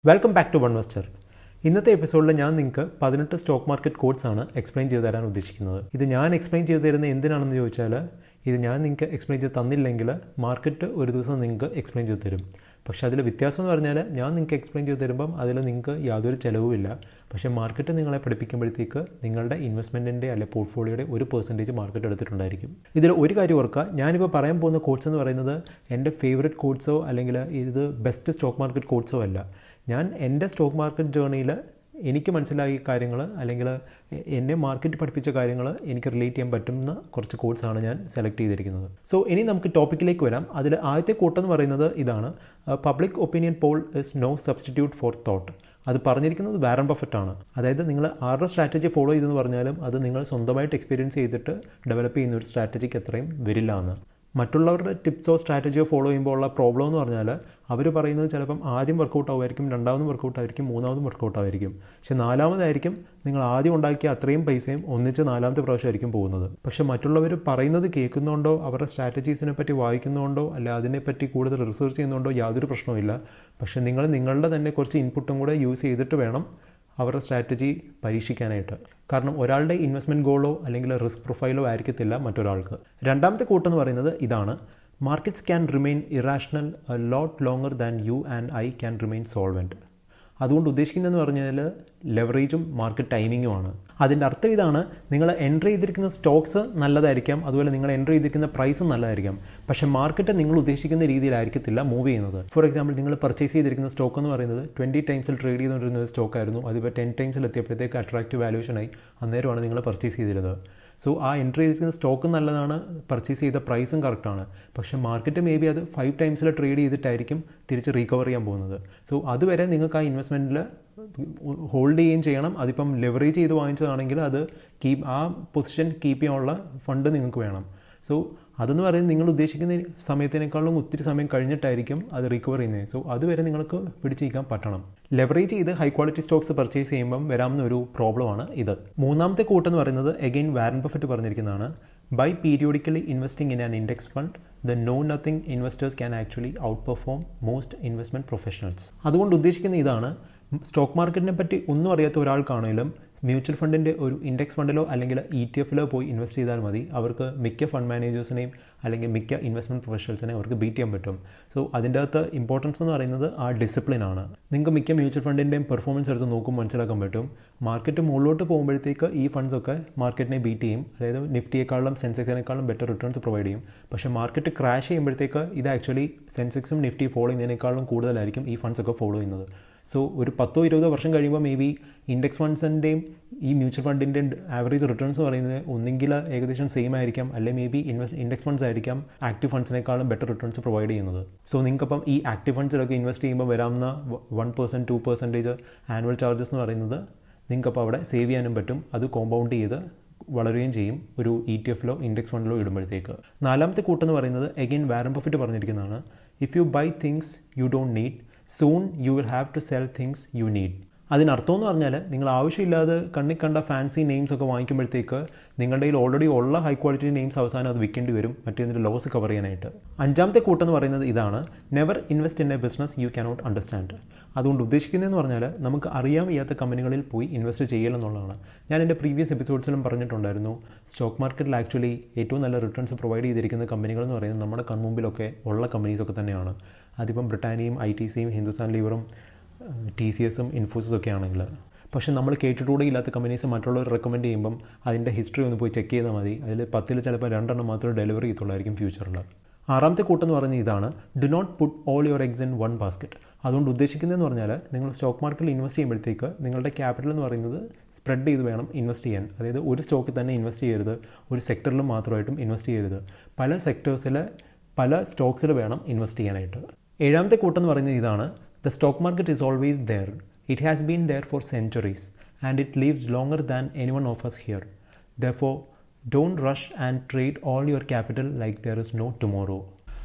welcome back to one vestor ഇന്നത്തെ എപ്പിസോഡിൽ ഞാൻ നിങ്ങൾക്ക് പതിനെട്ട് സ്റ്റോക്ക് മാർക്കറ്റ് കോഡ്സ് ആണ് എക്സ്പ്ലെയിൻ ചെയ്ത് തരാൻ ഉദ്ദേശിക്കുന്നത് ഇത് ഞാൻ എക്സ്പ്ലെയിൻ ചെയ്ത് തരുന്നത് എന്തിനാണെന്ന് ചോദിച്ചാൽ ഇത് ഞാൻ നിങ്ങൾക്ക് എക്സ്പ്ലെയിൻ ചെയ്ത് തന്നില്ലെങ്കിൽ മാർക്കറ്റ് ഒരു ദിവസം നിങ്ങൾക്ക് എക്സ്പ്ലെയിൻ ചെയ്ത് തരും പക്ഷേ അതിൽ വ്യത്യാസം എന്ന് പറഞ്ഞാൽ ഞാൻ നിങ്ങൾക്ക് എക്സ്പ്ലെയിൻ ചെയ്ത് തരുമ്പം അതിൽ നിങ്ങൾക്ക് യാതൊരു ചിലവുമില്ല പക്ഷേ മാർക്കറ്റ് നിങ്ങളെ പഠിപ്പിക്കുമ്പോഴത്തേക്ക് നിങ്ങളുടെ ഇൻവെസ്റ്റ്മെൻറ്റിൻ്റെ അല്ലെ പോർട്ട്ഫോളിയോയുടെ ഒരു പെർസെൻറ്റേജ് മാർക്കറ്റ് എടുത്തിട്ടുണ്ടായിരിക്കും ഇതിൽ ഒരു കാര്യം ഓർക്കുക ഞാനിപ്പോൾ പറയാൻ പോകുന്ന കോഡ്സ് എന്ന് പറയുന്നത് എൻ്റെ ഫേവററ്റ് കോഡ്സോ അല്ലെങ്കിൽ ഇത് ബെസ്റ്റ് സ്റ്റോക്ക് മാർക്കറ്റ് കോഡ്സോ അല്ല ഞാൻ എൻ്റെ സ്റ്റോക്ക് മാർക്കറ്റ് ജേർണിയിൽ എനിക്ക് മനസ്സിലാക്കിയ കാര്യങ്ങൾ അല്ലെങ്കിൽ എന്നെ മാർക്കറ്റ് പഠിപ്പിച്ച കാര്യങ്ങൾ എനിക്ക് റിലേറ്റ് ചെയ്യാൻ പറ്റുന്ന കുറച്ച് കോഡ്സാണ് ഞാൻ സെലക്ട് ചെയ്തിരിക്കുന്നത് സോ ഇനി നമുക്ക് ടോപ്പിക്കിലേക്ക് വരാം അതിൽ ആദ്യത്തെ കോട്ടെന്ന് പറയുന്നത് ഇതാണ് public opinion poll is no substitute for thought അത് പറഞ്ഞിരിക്കുന്നത് വാരൻ ബഫറ്റ് ആണ് അതായത് നിങ്ങൾ ആരുടെ സ്ട്രാറ്റജി ഫോളോ ചെയ്തെന്ന് പറഞ്ഞാലും അത് നിങ്ങൾ സ്വന്തമായിട്ട് എക്സ്പീരിയൻസ് ചെയ്തിട്ട് ഡെവലപ്പ് ചെയ്യുന്ന ഒരു സ്ട്രാറ്റജിക്ക് അത്രയും വരില്ല എന്ന് മറ്റുള്ളവരുടെ ടിപ്സോ സ്ട്രാറ്റജിയോ ഫോളോ ചെയ്യുമ്പോൾ ഉള്ള പ്രോബ്ലം എന്ന് പറഞ്ഞാൽ അവർ പറയുന്നത് ചിലപ്പം ആദ്യം വർക്കൗട്ട് ആവുമായിരിക്കും രണ്ടാമതും വർക്കൗട്ട് ആയിരിക്കും മൂന്നാമതും വർക്കൗട്ട് ആയിരിക്കും പക്ഷേ നാലാമതായിരിക്കും നിങ്ങൾ ആദ്യം ഉണ്ടാക്കിയ അത്രയും പൈസയും ഒന്നിച്ച് നാലാമത്തെ പ്രാവശ്യമായിരിക്കും പോകുന്നത് പക്ഷേ മറ്റുള്ളവർ പറയുന്നത് കേൾക്കുന്നുണ്ടോ അവരുടെ സ്ട്രാറ്റജീസിനെ പറ്റി വായിക്കുന്നുണ്ടോ അല്ല അതിനെപ്പറ്റി കൂടുതൽ റിസർച്ച് ചെയ്യുന്നുണ്ടോ യാതൊരു പ്രശ്നവുമില്ല പക്ഷേ നിങ്ങൾ നിങ്ങളുടെ തന്നെ കുറച്ച് ഇൻപുട്ടും കൂടെ യൂസ് ചെയ്തിട്ട് വേണം അവരുടെ സ്ട്രാറ്റജി പരീക്ഷിക്കാനായിട്ട് കാരണം ഒരാളുടെ ഇൻവെസ്റ്റ്മെൻറ്റ് ഗോളോ അല്ലെങ്കിൽ റിസ്ക് പ്രൊഫൈലോ ആയിരിക്കത്തില്ല മറ്റൊരാൾക്ക് രണ്ടാമത്തെ കൂട്ടെന്ന് പറയുന്നത് ഇതാണ് markets can remain irrational lot longer than you and I can remain solvent അതുകൊണ്ട് ഉദ്ദേശിക്കുന്നതെന്ന് പറഞ്ഞാൽ ലെവറേജും മാർക്കറ്റ് ടൈമിങ്ങും ആണ് അതിൻ്റെ അർത്ഥം ഇതാണ് നിങ്ങൾ എൻ്റർ ചെയ്തിരിക്കുന്ന സ്റ്റോക്സ് നല്ലതായിരിക്കാം അതുപോലെ നിങ്ങൾ എൻ്റർ ചെയ്തിരിക്കുന്ന പ്രൈസും നല്ലതായിരിക്കാം പക്ഷേ മാർക്കറ്റ് നിങ്ങൾ ഉദ്ദേശിക്കുന്ന രീതിയിലായിരിക്കത്തില്ല മൂവ് ചെയ്യുന്നത് ഫോർ എക്സാമ്പിൾ നിങ്ങൾ പർച്ചേസ് ചെയ്തിരിക്കുന്ന സ്റ്റോക്ക് എന്ന് പറയുന്നത് ട്വൻറ്റി ടൈംസിൽ ട്രേഡ് ചെയ്തുകൊണ്ടിരുന്ന ഒരു സ്റ്റോക്കായിരുന്നു അതിപ്പോൾ ടെൻ ടൈംസിൽ എത്തിയപ്പോഴത്തേക്ക് അട്രാക്റ്റീവ് വാല്യൂഷനായി അന്നേരമാണ് നിങ്ങൾ പർച്ചേസ് ചെയ്തിരുന്നത് സോ ആ എൻട്രി ചെയ്തിരിക്കുന്ന സ്റ്റോക്ക് നല്ലതാണ് പർച്ചേസ് ചെയ്ത പ്രൈസും കറക്റ്റാണ് പക്ഷേ മാർക്കറ്റ് മേ ബി അത് ഫൈവ് ടൈംസിൽ ട്രേഡ് ചെയ്തിട്ടായിരിക്കും തിരിച്ച് റീകവർ ചെയ്യാൻ പോകുന്നത് സോ അതുവരെ നിങ്ങൾക്ക് ആ ഇൻവെസ്റ്റ്മെൻറ്റിൽ ഹോൾഡ് ചെയ്യുകയും ചെയ്യണം അതിപ്പം ലെവറേജ് ചെയ്ത് വാങ്ങിച്ചതാണെങ്കിൽ അത് കീപ്പ് ആ പൊസിഷൻ കീപ്പ് ചെയ്യാനുള്ള ഫണ്ട് നിങ്ങൾക്ക് വേണം സോ അതെന്ന് പറയുന്നത് നിങ്ങൾ ഉദ്ദേശിക്കുന്ന സമയത്തിനേക്കാളും ഒത്തിരി സമയം കഴിഞ്ഞിട്ടായിരിക്കും അത് റിക്കവർ ചെയ്യുന്നത് സോ അതുവരെ നിങ്ങൾക്ക് പിടിച്ചിരിക്കാൻ പറ്റണം ലെവറേജ് ചെയ്ത് ഹൈ ക്വാളിറ്റി സ്റ്റോക്സ് പർച്ചേസ് ചെയ്യുമ്പം വരാവുന്ന ഒരു പ്രോബ്ലമാണ് ഇത് മൂന്നാമത്തെ കൂട്ടെന്ന് പറയുന്നത് എഗെയിൻ വാരൻ ബഫറ്റ് പറഞ്ഞിരിക്കുന്നതാണ് by periodically investing in an index fund the know nothing investors can actually outperform most investment professionals അതുകൊണ്ട് ഉദ്ദേശിക്കുന്ന ഇതാണ് സ്റ്റോക്ക് മാർക്കറ്റിനെ പറ്റി ഒന്നും അറിയാത്ത ഒരാൾക്കാണെങ്കിലും മ്യൂച്വൽ ഫണ്ടിൻ്റെ ഒരു ഇൻഡെക്സ് ഫണ്ടിലോ അല്ലെങ്കിൽ ഇ ടി എഫിലോ പോയി ഇൻവെസ്റ്റ് ചെയ്താൽ മതി അവർക്ക് മിക്ക ഫണ്ട് മാനേജേഴ്സിനെയും അല്ലെങ്കിൽ മിക്ക ഇൻവെസ്റ്റ്മെൻറ്റ് പ്രൊഫഷണൽസിനെയും അവർക്ക് ബീറ്റ് ചെയ്യാൻ പറ്റും സോ അതിൻ്റെ അകത്ത് ഇമ്പോർട്ടൻസ് എന്ന് പറയുന്നത് ആ ഡിസിപ്ലിൻ ആണ് നിങ്ങൾക്ക് മിക്ക മ്യൂച്വൽ ഫണ്ടിൻ്റെയും പെർഫോമൻസ് എടുത്ത് നോക്കും മനസ്സിലാക്കാൻ പറ്റും മാർക്കറ്റ് മുകളിലോട്ട് പോകുമ്പോഴത്തേക്ക് ഈ ഫണ്ട്സ് ഒക്കെ മാർക്കറ്റിനെ ബീറ്റ് ചെയ്യും അതായത് നിഫ്റ്റിയേക്കാളും സെൻസെക്സിനേക്കാളും ബെറ്റർ റിട്ടേൺസ് പ്രൊവൈഡ് ചെയ്യും പക്ഷേ മാർക്കറ്റ് ക്രാഷ് ചെയ്യുമ്പോഴത്തേക്ക് ഇത് ആക്ച്വലി സെൻസെക്സും നിഫ്റ്റി ഫോളോ ചെയ്യുന്നതിനേക്കാളും കൂടുതലായിരിക്കും ഈ ഫണ്ട്സ് ഒക്കെ ഫോളോ ചെയ്യുന്നത് സോ ഒരു പത്തോ ഇരുപതോ വർഷം കഴിയുമ്പോൾ മേ ബി ഇൻഡെക്സ് ഫണ്ട്സിൻ്റെയും ഈ മ്യൂച്വൽ ഫണ്ടിൻ്റെയും ആവറേജ് റിട്ടേൺസ് പറയുന്നത് ഒന്നെങ്കിൽ ഏകദേശം സെയിം ആയിരിക്കാം അല്ലെങ്കിൽ may be invest index funds ആയിരിക്കാം ആക്റ്റീവ് ഫണ്ട്സിനേക്കാളും ബെറ്റർ റിട്ടേൺസ് പ്രൊവൈഡ് ചെയ്യുന്നത് സോ നിങ്ങൾക്കപ്പം ഈ ആക്റ്റീവ് ഫണ്ട്സിലൊക്കെ ഇൻവെസ്റ്റ് ചെയ്യുമ്പോൾ വരാവുന്ന one percent two percentage annual charges എന്ന് പറയുന്നത് നിങ്ങൾക്കപ്പോൾ അവിടെ സേവ് ചെയ്യാനും പറ്റും അത് കോമ്പൗണ്ട് ചെയ്ത് വളരുകയും ചെയ്യും ഒരു ഇ ടി എഫിലോ ഇൻഡെക്സ് ഫണ്ടിലോ ഇടുമ്പോഴത്തേക്ക് നാലാമത്തെ കൂട്ടെന്ന് പറയുന്നത് എഗെയിൻ വാരൻ ബഫറ്റ് പറഞ്ഞിരിക്കുന്നതാണ് if you buy things you don't need soon you will have to sell things you need അതിനർത്ഥം എന്ന് പറഞ്ഞാൽ നിങ്ങൾ ആവശ്യമില്ലാതെ കണ്ണിൽ കണ്ട ഫാൻസി നെയിംസ് ഒക്കെ വാങ്ങിക്കുമ്പോഴത്തേക്ക് നിങ്ങളുടെ കയ്യിൽ ഓൾറെഡി ഉള്ള ഹൈ ക്വാളിറ്റി നെയിംസ് അവസാനം അത് വിൽക്കേണ്ടി വരും മറ്റേതിൻ്റെ ലോസ് കവർ ചെയ്യാനായിട്ട് അഞ്ചാമത്തെ കൂട്ടെന്ന് പറയുന്നത് ഇതാണ് never invest in a business you cannot understand അതുകൊണ്ട് ഉദ്ദേശിക്കുന്നതെന്ന് പറഞ്ഞാൽ നമുക്ക് അറിയാൻ വയ്യാത്ത കമ്പനികളിൽ പോയി ഇൻവെസ്റ്റ് ചെയ്യലെന്നുള്ളതാണ് ഞാൻ എൻ്റെ പ്രീവിയസ് എപ്പിസോഡ്സിലും പറഞ്ഞിട്ടുണ്ടായിരുന്നു സ്റ്റോക്ക് മാർക്കറ്റിൽ ആക്ച്വലി ഏറ്റവും നല്ല റിട്ടേൺസ് പ്രൊവൈഡ് ചെയ്തിരിക്കുന്ന കമ്പനികൾ എന്ന് പറയുന്നത് നമ്മുടെ കൺമുമ്പിലൊക്കെ ഉള്ള കമ്പനീസൊക്കെ തന്നെയാണ് അതിപ്പം ബ്രിട്ടാനിയും ഐ ടി സിയും ഹിന്ദുസ്ഥാൻ ലീവറും ടി സി എസും ഇൻഫോസിസും ഒക്കെ ആണെങ്കിൽ പക്ഷേ നമ്മൾ കേട്ടിട്ടുകൂടെ ഇല്ലാത്ത കമ്പനീസ് മറ്റുള്ളവർ റെക്കമെൻഡ് ചെയ്യുമ്പം അതിൻ്റെ ഹിസ്റ്ററി ഒന്ന് പോയി ചെക്ക് ചെയ്താൽ മതി അതിൽ പത്തിൽ ചിലപ്പോൾ രണ്ടെണ്ണം മാത്രമേ ഡെലിവറി ചെയ്യത്തുള്ളായിരിക്കും ഫ്യൂച്ചറിൽ ആറാമത്തെ കൂട്ടെന്ന് പറയുന്നത് ഇതാണ് do not put all your eggs in one basket അതുകൊണ്ട് ഉദ്ദേശിക്കുന്നതെന്ന് പറഞ്ഞാൽ നിങ്ങൾ സ്റ്റോക്ക് മാർക്കറ്റിൽ ഇൻവെസ്റ്റ് ചെയ്യുമ്പോഴത്തേക്ക് നിങ്ങളുടെ ക്യാപിറ്റൽ എന്ന് പറയുന്നത് സ്പ്രെഡ് ചെയ്ത് വേണം ഇൻവെസ്റ്റ് ചെയ്യാൻ അതായത് ഒരു സ്റ്റോക്കിൽ തന്നെ ഇൻവെസ്റ്റ് ചെയ്യരുത് ഒരു സെക്ടറിൽ മാത്രമായിട്ടും ഇൻവെസ്റ്റ് ചെയ്യരുത് പല സെക്ടേഴ്സിൽ പല സ്റ്റോക്സിൽ വേണം ഇൻവെസ്റ്റ് ചെയ്യാനായിട്ട് ഏഴാമത്തെ കൂട്ടെന്ന് പറയുന്നത് ഇതാണ് the stock market is always there it has been there for centuries and it lives longer than any one of us here therefore don't rush and trade all your capital like there is no tomorrow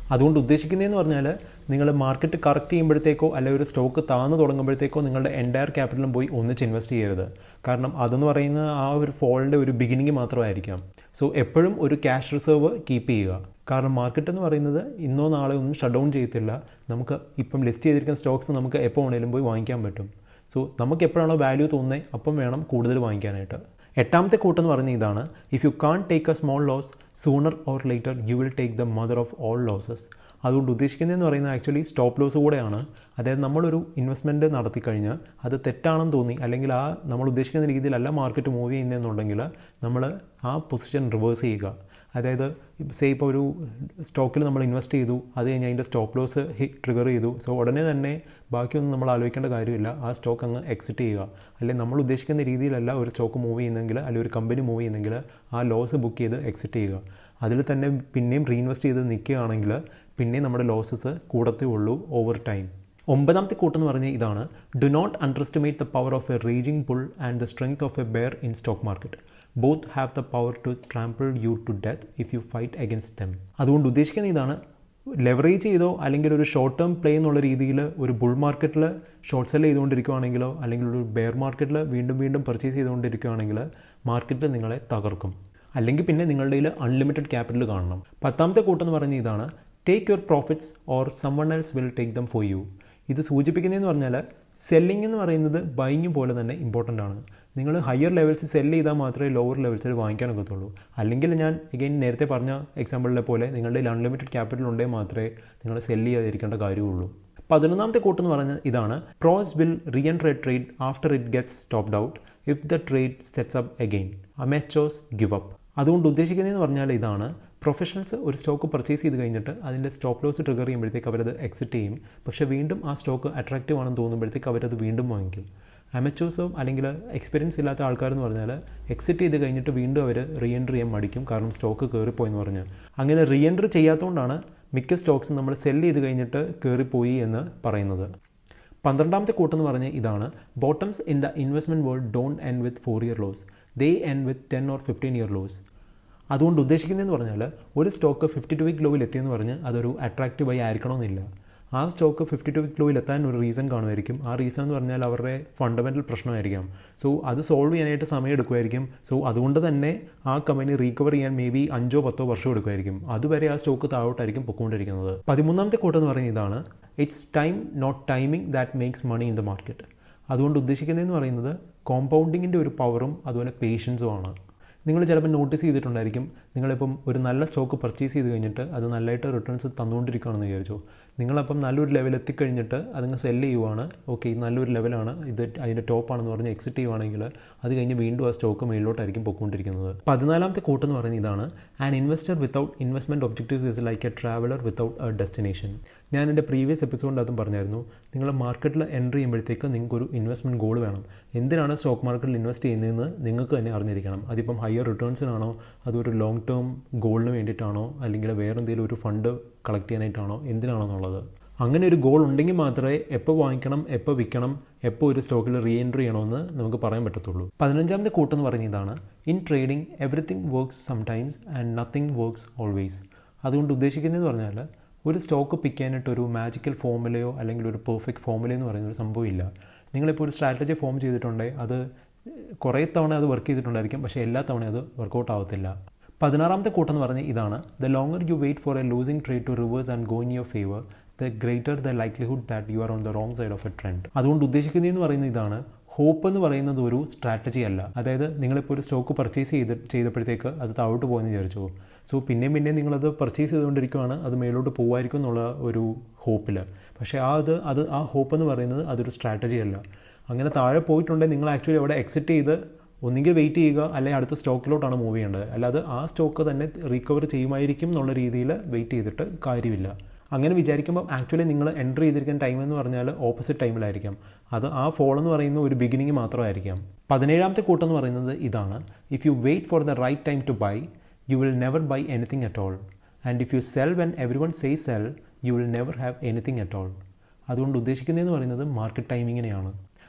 അതുകൊണ്ട് ഉദ്ദേശിക്കുന്നതെന്ന് പറഞ്ഞാൽ നിങ്ങൾ market correct ചെയ്യുമ്പോഴത്തേക്കോ അല്ലെങ്കിൽ ഒരു stock താന്ന് തുടങ്ങുമ്പോഴത്തേക്കോ നിങ്ങളുടെ entire ക്യാപിറ്റലും പോയി ഒന്നിച്ച് ഇൻവെസ്റ്റ് ചെയ്യരുത് കാരണം അതെന്ന് പറയുന്നത് ആ ഒരു ഫോളിൻ്റെ ഒരു ബിഗിനിങ് മാത്രമായിരിക്കാം സോ എപ്പോഴും ഒരു ക്യാഷ് റിസർവ് കീപ്പ് ചെയ്യുക കാരണം മാർക്കറ്റ് എന്ന് പറയുന്നത് ഇന്നോ നാളെ ഒന്നും ഷട്ട് ഡൗൺ ചെയ്യത്തില്ല നമുക്ക് ഇപ്പം ലിസ്റ്റ് ചെയ്തിരിക്കുന്ന സ്റ്റോക്സ് നമുക്ക് എപ്പോൾ വേണേലും പോയി വാങ്ങിക്കാൻ പറ്റും സോ നമുക്ക് എപ്പോഴാണോ വാല്യൂ തോന്നുന്നത് അപ്പം വേണം കൂടുതൽ വാങ്ങിക്കാനായിട്ട് എട്ടാമത്തെ കൂട്ടെന്ന് പറയുന്ന ഇതാണ് if you can't take a small loss sooner or later you will take the mother of all losses അതുകൊണ്ട് ഉദ്ദേശിക്കുന്നതെന്ന് പറയുന്നത് ആക്ച്വലി സ്റ്റോപ്പ് ലോസ് കൂടെയാണ് അതായത് നമ്മളൊരു ഇൻവെസ്റ്റ്മെൻറ്റ് നടത്തി കഴിഞ്ഞാൽ അത് തെറ്റാണെന്ന് തോന്നി അല്ലെങ്കിൽ ആ നമ്മൾ ഉദ്ദേശിക്കുന്ന രീതിയിലല്ല മാർക്കറ്റ് മൂവ് ചെയ്യുന്നതെന്നുണ്ടെങ്കിൽ നമ്മൾ ആ പൊസിഷൻ റിവേഴ്സ് ചെയ്യുക അതായത് സേ ഇപ്പോൾ ഒരു സ്റ്റോക്കിൽ നമ്മൾ ഇൻവെസ്റ്റ് ചെയ്തു അത് കഴിഞ്ഞ് അതിൻ്റെ സ്റ്റോപ്പ് ലോസ് ട്രിഗർ ചെയ്തു സോ ഉടനെ തന്നെ ബാക്കിയൊന്നും നമ്മൾ ആലോചിക്കേണ്ട കാര്യമില്ല ആ സ്റ്റോക്ക് അങ്ങ് എക്സിറ്റ് ചെയ്യുക അല്ലെങ്കിൽ നമ്മൾ ഉദ്ദേശിക്കുന്ന രീതിയിലല്ല ഒരു സ്റ്റോക്ക് മൂവ് ചെയ്യുന്നെങ്കിൽ അല്ലെങ്കിൽ ഒരു കമ്പനി മൂവ് ചെയ്യുന്നെങ്കിൽ ആ ലോസ് ബുക്ക് ചെയ്ത് എക്സിറ്റ് ചെയ്യുക അതിൽ തന്നെ പിന്നെയും റീഇൻവെസ്റ്റ് ചെയ്ത് നിൽക്കുകയാണെങ്കിൽ പിന്നെയും നമ്മുടെ ലോസസ് കൂടത്തേ ഉള്ളൂ ഓവർ ടൈം ഒമ്പതാമത്തെ കൂട്ടെന്ന് പറഞ്ഞ ഇതാണ് do not underestimate the power of a raging bull and the strength of a bear in stock market both have the power to trample you to death if you fight against them അതുകൊണ്ട് ഉദ്ദേശിക്കുന്ന ഇതാണ് leverage ചെയ്തോ അല്ലെങ്കിൽ ഒരു short term play എന്നുള്ള രീതിയിൽ ഒരു bull മാർക്കറ്റിൽ ഷോർട്ട് സെൽ ചെയ്തുകൊണ്ടിരിക്കുകയാണെങ്കിലോ അല്ലെങ്കിൽ ഒരു ബെയർ മാർക്കറ്റിൽ വീണ്ടും വീണ്ടും പർച്ചേസ് ചെയ്തുകൊണ്ടിരിക്കുകയാണെങ്കിൽ മാർക്കറ്റ് നിങ്ങളെ തകർക്കും അല്ലെങ്കിൽ പിന്നെ നിങ്ങളുടെ കയ്യിൽ അൺലിമിറ്റഡ് ക്യാപിറ്റൽ കാണണം പത്താമത്തെ കൂട്ടെന്ന് പറയുന്ന ഇതാണ് take your profits or someone else will take them for you ഇത് സൂചിപ്പിക്കുന്നതെന്ന് പറഞ്ഞാൽ സെല്ലിംഗ് എന്ന് പറയുന്നത് ബൈങ് പോലെ തന്നെ ഇമ്പോർട്ടൻ്റ് ആണ് നിങ്ങൾ ഹയർ ലെവൽസ് സെല് ചെയ്താൽ മാത്രമേ ലോവർ ലെവൽസിൽ വാങ്ങിക്കാൻ ഒക്കത്തുള്ളൂ അല്ലെങ്കിൽ ഞാൻ എഗെയിൻ നേരത്തെ പറഞ്ഞ എക്സാമ്പിളിലെ പോലെ നിങ്ങളുടെ അൺലിമിറ്റഡ് ക്യാപിറ്റൽ ഉണ്ടെങ്കിൽ മാത്രമേ നിങ്ങൾ സെല് ചെയ്യാതിരിക്കേണ്ട കാര്യമുള്ളൂ പതിനൊന്നാമത്തെ കൂട്ടെന്ന് പറഞ്ഞത് ഇതാണ് pros will reenter a trade after it gets stopped out if the trade sets up again amateurs give up അതുകൊണ്ട് ഉദ്ദേശിക്കുന്നതെന്ന് പറഞ്ഞാൽ ഇതാണ് പ്രൊഫഷണൽസ് ഒരു സ്റ്റോക്ക് പർച്ചേസ് ചെയ്ത് കഴിഞ്ഞിട്ട് അതിൻ്റെ സ്റ്റോപ്പ് ലോസ് ട്രിഗർ ചെയ്യുമ്പോഴത്തേക്ക് അവരത് എക്സിറ്റ് ചെയ്യും പക്ഷേ വീണ്ടും ആ സ്റ്റോക്ക് അട്രാക്റ്റീവ് ആണെന്ന് തോന്നുമ്പോഴത്തേക്ക് അവരത് വീണ്ടും വാങ്ങിക്കും അമച്ചേഴ്സും അല്ലെങ്കിൽ എക്സ്പീരിയൻസ് ഇല്ലാത്ത ആൾക്കാരെന്ന് പറഞ്ഞാൽ എക്സിറ്റ് ചെയ്ത് കഴിഞ്ഞിട്ട് വീണ്ടും അവർ റീ എൻട്രി ചെയ്യാൻ മടിക്കും കാരണം സ്റ്റോക്ക് കയറിപ്പോയെന്ന് പറഞ്ഞാൽ അങ്ങനെ റീ എൻട്രി ചെയ്യാത്തതുകൊണ്ടാണ് മിക്ക സ്റ്റോക്സും നമ്മൾ സെല് ചെയ്ത് കഴിഞ്ഞിട്ട് കയറിപ്പോയി എന്ന് പറയുന്നത് പന്ത്രണ്ടാമത്തെ കൂട്ടെന്ന് പറഞ്ഞ് ഇതാണ് bottoms in the investment world don't end with four year lows they end with ten or fifteen year lows അതുകൊണ്ട് ഉദ്ദേശിക്കുന്നതെന്ന് പറഞ്ഞാൽ ഒരു സ്റ്റോക്ക് ഫിഫ്റ്റി ടു വീക്ക് ലോയിൽ എത്തിയെന്ന് പറഞ്ഞ് അതൊരു അട്രാക്റ്റീവായി ആയിരിക്കണമെന്നില്ല ആ സ്റ്റോക്ക് ഫിഫ്റ്റി ടു വീക്ക് ലോയിൽ എത്താൻ ഒരു റീസൺ കാണുമായിരിക്കും ആ റീസൺ എന്ന് പറഞ്ഞാൽ അവരുടെ ഫണ്ടമെൻ്റൽ പ്രശ്നമായിരിക്കാം സോ അത് സോൾവ് ചെയ്യാനായിട്ട് സമയം എടുക്കുമായിരിക്കും സോ അതുകൊണ്ട് തന്നെ ആ കമ്പനി റീകവർ ചെയ്യാൻ മേ ബി അഞ്ചോ പത്തോ വർഷം എടുക്കുമായിരിക്കും അതുവരെ ആ സ്റ്റോക്ക് താഴോട്ടായിരിക്കും പൊക്കോണ്ടിരിക്കുന്നത് പതിമൂന്നാമത്തെ കൂട്ടെന്ന് പറയുന്നത് ഇതാണ് it's time not timing that makes money in the market അതുകൊണ്ട് ഉദ്ദേശിക്കുന്നതെന്ന് പറയുന്നത് കോമ്പൗണ്ടിങ്ങിൻ്റെ ഒരു പവറും അതുപോലെ പേഷ്യൻസുമാണ് നിങ്ങൾ ചിലപ്പോൾ നോട്ടീസ് ചെയ്തിട്ടുണ്ടായിരിക്കും നിങ്ങളിപ്പം ഒരു നല്ല സ്റ്റോക്ക് പർച്ചേസ് ചെയ്ത് കഴിഞ്ഞിട്ട് അത് നല്ലതായിട്ട് റിട്ടേൺസ് തന്നുകൊണ്ടിരിക്കുകയാണെന്ന് വിചാരിച്ചു നിങ്ങളപ്പം നല്ലൊരു ലെവൽ എത്തിക്കഴിഞ്ഞിട്ട് അതങ്ങ് സെല്ല് ചെയ്യുവാണ് ഓക്കെ ഇത് നല്ലൊരു ലെവലാണ് ഇത് അതിൻ്റെ ടോപ്പാണെന്ന് പറഞ്ഞ് എക്സിറ്റ് ചെയ്യുവാണെങ്കിൽ അത് കഴിഞ്ഞ് വീണ്ടും ആ സ്റ്റോക്ക് മേളിലോട്ടായിരിക്കും പൊയ്ക്കൊണ്ടിരിക്കുന്നത് പതിനാലാമത്തെ കൂട്ടെന്ന് പറയുന്നത് ഇതാണ് an investor without investment objectives is like a traveller without a destination ഞാൻ എൻ്റെ പ്രീവിയസ് എപ്പിസോഡിൽ അതും പറഞ്ഞായിരുന്നു നിങ്ങൾ മാർക്കറ്റിൽ എൻട്രി ചെയ്യുമ്പോഴത്തേക്ക് നിങ്ങൾക്കൊരു ഇൻവെസ്റ്റ്മെൻറ്റ് ഗോൾ വേണം എന്തിനാണ് സ്റ്റോക്ക് മാർക്കറ്റിൽ ഇൻവെസ്റ്റ് ചെയ്യുന്നതെന്ന് നിങ്ങൾക്ക് തന്നെ അറിഞ്ഞിരിക്കണം അതിപ്പം ഹയർ റിട്ടേൺസിനാണോ അതൊരു ലോങ് ടേം ഗോളിന് വേണ്ടിയിട്ടാണോ അല്ലെങ്കിൽ വേറെ എന്തെങ്കിലും ഒരു ഫണ്ട് കളക്ട് ചെയ്യാനായിട്ടാണോ എന്തിനാണോ എന്നുള്ളത് അങ്ങനെ ഒരു ഗോൾ ഉണ്ടെങ്കിൽ മാത്രമേ എപ്പോൾ വാങ്ങിക്കണം എപ്പോൾ വിൽക്കണം എപ്പോൾ ഒരു സ്റ്റോക്കിൽ റീ എൻട്രി ചെയ്യണമെന്ന് നമുക്ക് പറയാൻ പറ്റത്തുള്ളൂ പതിനഞ്ചാമത്തെ കൂട്ടെന്ന് പറഞ്ഞ ഇതാണ് in trading everything works sometimes and nothing works always അതുകൊണ്ട് ഉദ്ദേശിക്കുന്നതെന്ന് പറഞ്ഞാൽ ഒരു സ്റ്റോക്ക് പിക്ക് ചെയ്യാനായിട്ട് ഒരു മാജിക്കൽ ഫോമുലയോ അല്ലെങ്കിൽ ഒരു പെർഫെക്റ്റ് ഫോമുലയോ എന്ന് പറയുന്ന ഒരു സംഭവമില്ല നിങ്ങളിപ്പോൾ ഒരു സ്ട്രാറ്റജി ഫോം ചെയ്തിട്ടുണ്ടെങ്കിൽ അത് കുറേ തവണ അത് വർക്ക് ചെയ്തിട്ടുണ്ടായിരിക്കും പക്ഷേ എല്ലാ തവണയും അത് വർക്കൗട്ട് ആവത്തില്ല പതിനാറാമത്തെ കൂട്ടെന്ന് പറഞ്ഞ് ഇതാണ് the longer you wait for a losing trade to reverse and go in your favour the greater the likelihood that you are on the wrong side of a trend അതുകൊണ്ട് ഉദ്ദേശിക്കുന്നതെന്ന് പറയുന്നത് ഇതാണ് ഹോപ്പ് എന്ന് പറയുന്നത് ഒരു സ്ട്രാറ്റജി അല്ല അതായത് നിങ്ങളിപ്പോൾ ഒരു സ്റ്റോക്ക് പർച്ചേസ് ചെയ്ത് ചെയ്തപ്പോഴത്തേക്ക് അത് താഴോട്ട് പോകുമെന്ന് വിചാരിച്ചു സോ പിന്നെയും പിന്നെയും നിങ്ങളത് പർച്ചേസ് ചെയ്തുകൊണ്ടിരിക്കുകയാണ് അത് മേലോട്ട് പോകുമായിരിക്കും എന്നുള്ള ഒരു ഹോപ്പിൽ പക്ഷേ ആ അത് അത് ആ ഹോപ്പ് എന്ന് പറയുന്നത് അതൊരു സ്ട്രാറ്റജി അല്ല അങ്ങനെ താഴെ പോയിട്ടുണ്ടെങ്കിൽ നിങ്ങൾ ആക്ച്വലി അവിടെ എക്സിറ്റ് ചെയ്ത് ഒന്നുകിൽ വെയിറ്റ് ചെയ്യുക അല്ലെങ്കിൽ അടുത്ത സ്റ്റോക്കിലോട്ടാണ് മൂവ് ചെയ്യേണ്ടത് അല്ലാതെ ആ സ്റ്റോക്ക് തന്നെ റീകവർ ചെയ്യുമായിരിക്കും എന്നുള്ള രീതിയിൽ വെയിറ്റ് ചെയ്തിട്ട് കാര്യമില്ല അങ്ങനെ വിചാരിക്കുമ്പോൾ ആക്ച്വലി നിങ്ങൾ എൻ്റർ ചെയ്തിരിക്കുന്ന ടൈം എന്ന് പറഞ്ഞാൽ ഓപ്പോസിറ്റ് ടൈമിലായിരിക്കാം അത് ആ ഫോൾ എന്ന് പറയുന്ന ഒരു ബിഗിനിങ് മാത്രമായിരിക്കാം പതിനേഴാമത്തെ കൂട്ടെന്ന് പറയുന്നത് ഇതാണ് if you wait for the right time to buy you will never buy anything at all and if you sell when every one say sell you will never have anything at all അതുകൊണ്ട് ഉദ്ദേശിക്കുന്നതെന്ന് പറയുന്നത് market ടൈമിങ്ങിനെയാണ്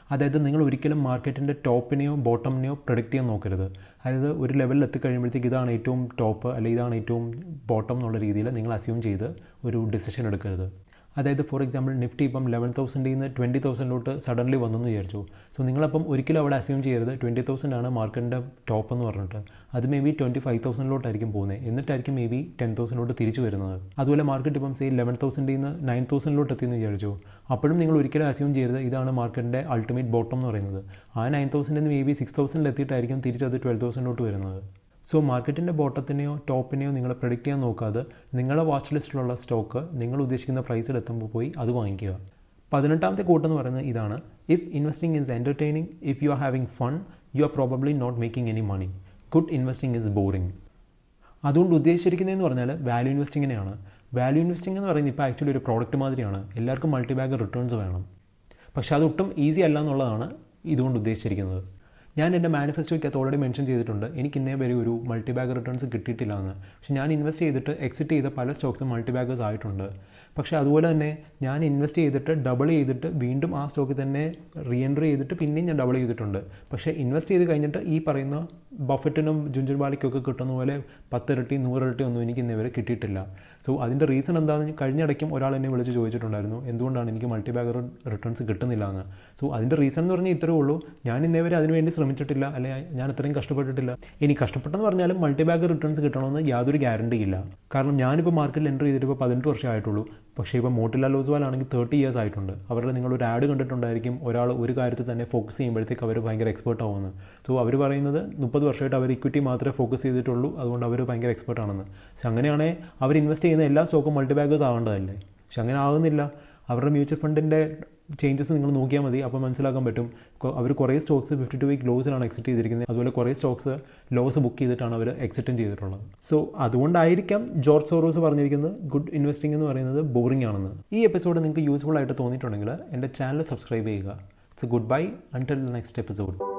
അതായത് നിങ്ങൾ ഒരിക്കലും മാർക്കറ്റിൻ്റെ ടോപ്പിനെയോ ബോട്ടമിനെയോ predict ചെയ്യാൻ നോക്കരുത് അതായത് ഒരു ലെവലിൽ എത്തിക്കഴിയുമ്പോഴത്തേക്ക് ഇതാണ് ഏറ്റവും ടോപ്പ് അല്ലെങ്കിൽ ഇതാണ് ഏറ്റവും ബോട്ടം എന്നുള്ള രീതിയിൽ നിങ്ങൾ അസ്യൂം ചെയ്ത് ഒരു ഡിസിഷൻ എടുക്കരുത് അതായത് ഫോർ എക്സാമ്പിൾ നിഫ്റ്റി ഇപ്പം ലെവൻ തൗസൻഡിൽ നിന്ന് ട്വൻറ്റി തൗസൻഡിലോട്ട് സഡൻലി വന്നെന്ന് വിചാരിച്ചു സോ നിങ്ങളപ്പം ഒരിക്കലും അവിടെ അസ്യൂം ചെയ്യരുത് ട്വൻറ്റി തൗസൻഡ് ആണ് മാർക്കറ്റിൻ്റെ ടോപ്പ് എന്ന് പറഞ്ഞിട്ട് അത് മേ ബി ട്വൻറ്റി ഫൈവ് തൗസൻഡിലോട്ടായിരിക്കും പോകുന്നത് എന്നിട്ടായിരിക്കും മേ ബി ടെൻ തൗസൻഡിലോട്ട് തിരിച്ചു വരുന്നത് അതുപോലെ മാർക്കറ്റ് ഇപ്പം സേ ലെവൻ തൗസൻഡിൽ നിന്ന് നയൻ തൗസൻഡിലോട്ട് എത്തിയെന്ന് വിചാരിച്ചു അപ്പോഴും നിങ്ങൾ ഒരിക്കലും അസ്യൂം ചെയ്യരുത് ഇതാണ് മാർക്കറ്റിൻ്റെ അൾട്ടിമേറ്റ് ബോട്ടം എന്ന് പറയുന്നത് ആ നയൻ തൗസൻഡിൽ നിന്ന് മേ ബി സിക്സ് തൗസൻഡിൽ എത്തിയിട്ടായിരിക്കും തിരിച്ചത് ട്വൽവ് തൗസൻഡിലോട്ട് വരുന്നത് സോ മാർക്കറ്റിൻ്റെ ബോട്ടത്തിനെയോ ടോപ്പിനെയോ നിങ്ങൾ പ്രൊഡിക്റ്റ് ചെയ്യാൻ നോക്കാതെ നിങ്ങളുടെ വാച്ച് ലിസ്റ്റിലുള്ള സ്റ്റോക്ക് നിങ്ങൾ ഉദ്ദേശിക്കുന്ന പ്രൈസിൽ എത്തുമ്പോൾ പോയി അത് വാങ്ങിക്കുക പതിനെട്ടാമത്തെ കൂട്ടെന്ന് പറയുന്നത് ഇതാണ് if investing is entertaining if you are having fun you are probably not making any money good investing is boring അതുകൊണ്ട് ഉദ്ദേശിച്ചിരിക്കുന്നതെന്ന് പറഞ്ഞാൽ വാല്യൂ ഇൻവെസ്റ്റിങ്ങിനെയാണ് വാല്യൂ ഇൻവെസ്റ്റിംഗ് എന്ന് പറയുന്നത് ഇപ്പോൾ ആക്ച്വലി ഒരു പ്രോഡക്റ്റ് മാതിരിയാണ് എല്ലാവർക്കും മൾട്ടി ബാഗ് റിട്ടേൺസ് വേണം പക്ഷേ അതൊട്ടും ഈസി അല്ല എന്നുള്ളതാണ് ഇതുകൊണ്ട് ഉദ്ദേശിച്ചിരിക്കുന്നത് ഞാൻ എൻ്റെ മാനിഫെസ്റ്റോയ്ക്കകത്ത് ഓൾറെഡി മെൻഷൻ ചെയ്തിട്ടുണ്ട് എനിക്ക് ഇന്നേ വരെ ഒരു മൾട്ടി ബാഗ് റിട്ടേൺസ് കിട്ടിയിട്ടില്ല എന്ന് പക്ഷേ ഞാൻ ഇൻവെസ്റ്റ് ചെയ്തിട്ട് എക്സിറ്റ് ചെയ്ത പല സ്റ്റോക്സും മൾട്ടി ബാഗേഴ്സ് ആയിട്ടുണ്ട് പക്ഷേ അതുപോലെ തന്നെ ഞാൻ ഇൻവെസ്റ്റ് ചെയ്തിട്ട് ഡബിൾ ചെയ്തിട്ട് വീണ്ടും ആ സ്റ്റോക്കിൽ തന്നെ റീ എൻട്രി ചെയ്തിട്ട് പിന്നെയും ഞാൻ ഡബിൾ ചെയ്തിട്ടുണ്ട് പക്ഷേ ഇൻവെസ്റ്റ് ചെയ്ത് കഴിഞ്ഞിട്ട് ഈ പറയുന്ന ബഫറ്റിനും ജുഞ്ചുർബാലിക്കൊക്കെ കിട്ടുന്ന പോലെ പത്തിരട്ടി നൂറിരട്ടി ഒന്നും എനിക്ക് ഇന്നേ വരെ കിട്ടിയിട്ടില്ല സോ അതിൻ്റെ റീസൺ എന്താണെന്ന് കഴിഞ്ഞിടയ്ക്കും ഒരാൾ എന്നെ വിളിച്ച് ചോദിച്ചിട്ടുണ്ടായിരുന്നു എന്തുകൊണ്ടാണ് എനിക്ക് മൾട്ടി ബാഗ് റിട്ടേൺസ് കിട്ടുന്നില്ല എന്ന് സോ അതിൻ്റെ റീസൺ എന്ന് പറഞ്ഞാൽ ഇത്രയേ ഉള്ളൂ ഞാൻ ഇന്നേ വരെ അതിനുവേണ്ടി ശ്രമിച്ചിട്ടില്ല അല്ലെങ്കിൽ ഞാൻ അത്രയും കഷ്ടപ്പെട്ടിട്ടില്ല ഇനി കഷ്ടപ്പെട്ടെന്ന് പറഞ്ഞാലും മൾട്ടി ബാഗ് റിട്ടേൺസ് കിട്ടണമെന്ന് യാതൊരു ഗ്യാരണ്ടി ഇല്ല കാരണം ഞാനിപ്പോൾ മാർക്കറ്റിൽ എൻട്രി ചെയ്തിട്ട് ഇപ്പോൾ പതിനെട്ട് വർഷമായിട്ടുള്ളൂ പക്ഷേ ഇപ്പോൾ മോട്ടിലാൽ ഓസ്വാൽ ആണെങ്കിൽ തേർട്ടി ഇയേഴ്സ് ആയിട്ടുണ്ട് അവരുടെ നിങ്ങളൊരു ആഡ് കണ്ടിട്ടുണ്ടായിരിക്കും ഒരാൾ ഒരു കാര്യത്തിൽ തന്നെ ഫോക്കസ് ചെയ്യുമ്പോഴത്തേക്ക് അവർ ഭയങ്കര എക്സ്പേർട്ട് ആവുമെന്ന് സോ അവർ പറയുന്നത് മുപ്പത് വർഷമായിട്ട് അവർ ഇക്വിറ്റി മാത്രമേ ഫോക്കസ് ചെയ്തിട്ടുള്ളൂ അതുകൊണ്ട് അവർ ഭയങ്കര എക്സ്പേർട്ട് ആണെന്ന് പക്ഷെ അങ്ങനെയാണെങ്കിൽ അവർ ഇൻവെസ്റ്റ് ചെയ്യുന്ന എല്ലാ സ്റ്റോക്കും മൾട്ടിബാഗേഴ്സ് ആവേണ്ടതല്ലേ പക്ഷെ അങ്ങനെ ആകുന്നില്ല അവരുടെ മ്യൂച്വൽ ഫണ്ടിൻ്റെ ചേഞ്ചസ് നിങ്ങൾ നോക്കിയാൽ മതി അപ്പോൾ മനസ്സിലാക്കാൻ പറ്റും അവർ കുറേ സ്റ്റോക്സ് ഫിഫ്റ്റി ടു വീക്ക് ലോസിലാണ് എക്സിറ്റ് ചെയ്തിരിക്കുന്നത് അതുപോലെ കുറേ സ്റ്റോക്സ് ലോസ് ബുക്ക് ചെയ്തിട്ടാണ് അവർ എക്സിറ്റും ചെയ്തിട്ടുള്ളത് സോ അതുകൊണ്ടായിരിക്കാം ജോർജ് സോറോസ് പറഞ്ഞിരിക്കുന്നത് ഗുഡ് ഇൻവെസ്റ്റിംഗ് എന്ന് പറയുന്നത് ബോറിംഗ് ആണെന്ന് ഈ എപ്പിസോഡ് നിങ്ങൾക്ക് യൂസ്ഫുൾ ആയിട്ട് തോന്നിയിട്ടുണ്ടെങ്കിൽ എൻ്റെ ചാനൽ സബ്സ്ക്രൈബ് ചെയ്യുക it's good bye until next episode